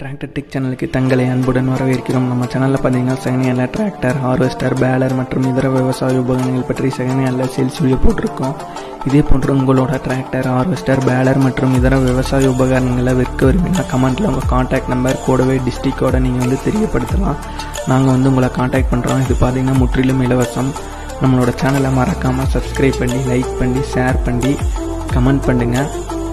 tractor tech சேனலுக்கு தங்களை அன்புடன் வரவேற்கிறோம் நம்ம சேனலில் பார்த்தீங்கன்னா செகண்ட் டிராக்டர் ஹார்வெஸ்டர் பேலர் மற்றும் இதர விவசாய உபகரணங்கள் பற்றி செகண்ட் ஹேண்டில் சேல்ஸ் வீடியோ போட்டிருக்கோம் இதே போன்று உங்களோட டிராக்டர் ஹார்வெஸ்டர் பேலர் மற்றும் இதர விவசாய உபகரணங்களை விற்க விரும்பினா கமெண்ட்டில் உங்கள் காண்டாக்ட் நம்பர் கூடவே டிஸ்ட்ரிக்டோட நீங்கள் வந்து தெரியப்படுத்தலாம் நாங்கள் வந்து உங்களை காண்டாக்ட் பண்ணுறோம் இது பார்த்தீங்கன்னா முற்றிலும் இலவசம் நம்மளோட சேனலை மறக்காமல் சப்ஸ்கிரைப் பண்ணி லைக் பண்ணி ஷேர் பண்ணி கமெண்ட் பண்ணுங்கள்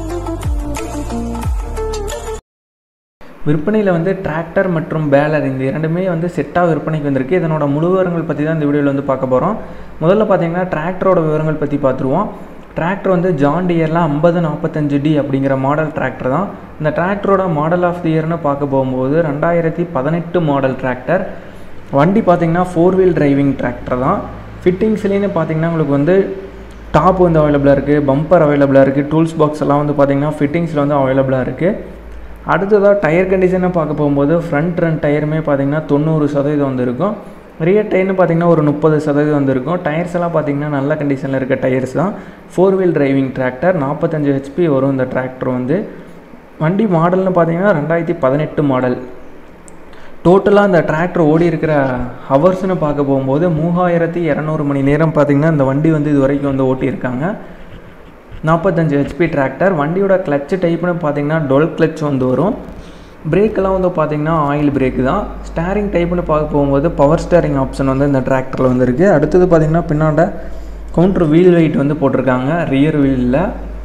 விற்பனையில் வந்து டிராக்டர் மற்றும் பேலர் இந்த இரண்டுமே வந்து செட்டாக விற்பனைக்கு வந்திருக்கு இதனோட முழு விவரங்கள் பற்றி தான் இந்த வீடியோவில் வந்து பார்க்க போகிறோம் முதல்ல பார்த்தீங்கன்னா டிராக்டரோட விவரங்கள் பற்றி பார்த்துருவோம் டிராக்டர் வந்து ஜான் டியரில் ஐம்பது நாற்பத்தஞ்சு டி அப்படிங்கிற மாடல் டிராக்டர் தான் இந்த டிராக்டரோட மாடல் ஆஃப் தி இயர்னு பார்க்க போகும்போது ரெண்டாயிரத்தி பதினெட்டு மாடல் டிராக்டர் வண்டி பார்த்தீங்கன்னா ஃபோர் வீல் டிரைவிங் டிராக்டர் தான் ஃபிட்டிங்ஸ்லேன்னு பார்த்தீங்கன்னா உங்களுக்கு வந்து டாப் வந்து அவைலபிளாக இருக்குது பம்பர் அவைலபிளாக இருக்குது டூல்ஸ் பாக்ஸ் எல்லாம் வந்து பார்த்தீங்கன்னா ஃபிட்டிங்ஸில் வந்து அவைலபிளாக இருக்குது அடுத்ததாக டயர் கண்டிஷனை பார்க்க போகும்போது ஃப்ரண்ட் ரெண்டு டயருமே பார்த்தீங்கன்னா தொண்ணூறு சதவீதம் வந்து இருக்கும் ரியர் டயர்னு பார்த்தீங்கன்னா ஒரு முப்பது சதவீதம் வந்துருக்கும் டயர்ஸ் எல்லாம் பார்த்தீங்கன்னா நல்ல கண்டிஷனில் இருக்க டயர்ஸ் தான் ஃபோர் வீல் டிரைவிங் டிராக்டர் நாற்பத்தஞ்சு ஹெச்பி வரும் இந்த டிராக்டர் வந்து வண்டி மாடல்னு பார்த்தீங்கன்னா ரெண்டாயிரத்தி பதினெட்டு மாடல் டோட்டலாக இந்த டிராக்டர் ஓடி இருக்கிற ஹவர்ஸ்னு பார்க்க போகும்போது மூவாயிரத்தி இரநூறு மணி நேரம் பார்த்திங்கன்னா இந்த வண்டி வந்து இது வரைக்கும் வந்து ஓட்டியிருக்காங்க நாற்பத்தஞ்சு ஹெச்பி டிராக்டர் வண்டியோட கிளச்சு டைப்னு பார்த்தீங்கன்னா டொல் கிளச் வந்து வரும் பிரேக்கெல்லாம் வந்து பார்த்தீங்கன்னா ஆயில் பிரேக் தான் ஸ்டேரிங் டைப்னு பார்க்க போகும்போது பவர் ஸ்டேரிங் ஆப்ஷன் வந்து இந்த டிராக்டரில் வந்துருக்கு அடுத்தது பார்த்திங்கன்னா பின்னாண்ட கவுண்டர் வீல் வெயிட் வந்து போட்டிருக்காங்க ரியர் வீலில்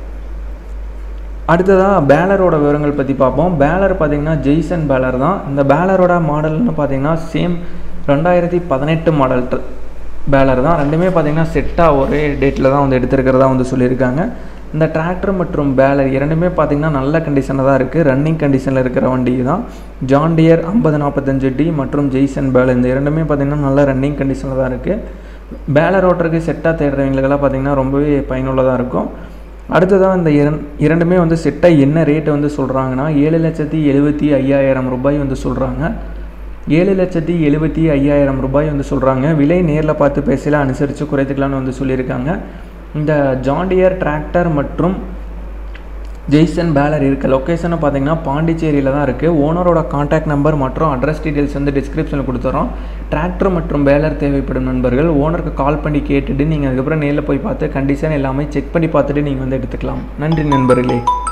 அடுத்ததாக பேலரோட விவரங்கள் பற்றி பார்ப்போம் பேலர் பார்த்திங்கன்னா ஜெய்சன் பேலர் தான் இந்த பேலரோட மாடல்னு பார்த்தீங்கன்னா சேம் ரெண்டாயிரத்தி பதினெட்டு மாடல் பேலர் தான் ரெண்டுமே பார்த்திங்கன்னா செட்டாக ஒரே டேட்டில் தான் வந்து எடுத்திருக்கிறதா வந்து சொல்லியிருக்காங்க இந்த டிராக்டர் மற்றும் பேலர் இரண்டுமே பார்த்திங்கன்னா நல்ல கண்டிஷனில் தான் இருக்குது ரன்னிங் கண்டிஷனில் இருக்கிற வண்டி தான் ஜான் டியர் ஐம்பது நாற்பத்தஞ்சு டி மற்றும் ஜெய்சன் பேலர் இந்த இரண்டுமே பார்த்திங்கன்னா நல்ல ரன்னிங் கண்டிஷனில் தான் இருக்குது பேலர் ஓட்டுறதுக்கு செட்டாக தேடுறவங்களுக்கெல்லாம் பார்த்திங்கன்னா ரொம்பவே பயனுள்ளதாக இருக்கும் அடுத்ததாக இந்த இரண் இரண்டுமே வந்து செட்டாக என்ன ரேட்டை வந்து சொல்கிறாங்கன்னா ஏழு லட்சத்தி எழுபத்தி ஐயாயிரம் ரூபாய் வந்து சொல்கிறாங்க ஏழு லட்சத்தி எழுபத்தி ஐயாயிரம் ரூபாய் வந்து சொல்கிறாங்க விலை நேரில் பார்த்து பேசல அனுசரித்து குறைத்துக்கலான்னு வந்து சொல்லியிருக்காங்க இந்த ஜாண்டியர் டிராக்டர் மற்றும் ஜெய்சன் பேலர் இருக்க லொக்கேஷனை பார்த்தீங்கன்னா பாண்டிச்சேரியில் தான் இருக்குது ஓனரோட காண்டாக்ட் நம்பர் மற்றும் அட்ரஸ் டீட்டெயில்ஸ் வந்து டிஸ்கிரிப்ஷனில் கொடுத்துறோம் டிராக்டர் மற்றும் பேலர் தேவைப்படும் நண்பர்கள் ஓனருக்கு கால் பண்ணி கேட்டுட்டு நீங்கள் அதுக்கப்புறம் நேரில் போய் பார்த்து கண்டிஷன் எல்லாமே செக் பண்ணி பார்த்துட்டு நீங்கள் வந்து எடுத்துக்கலாம் நன்றி நண்பர்களே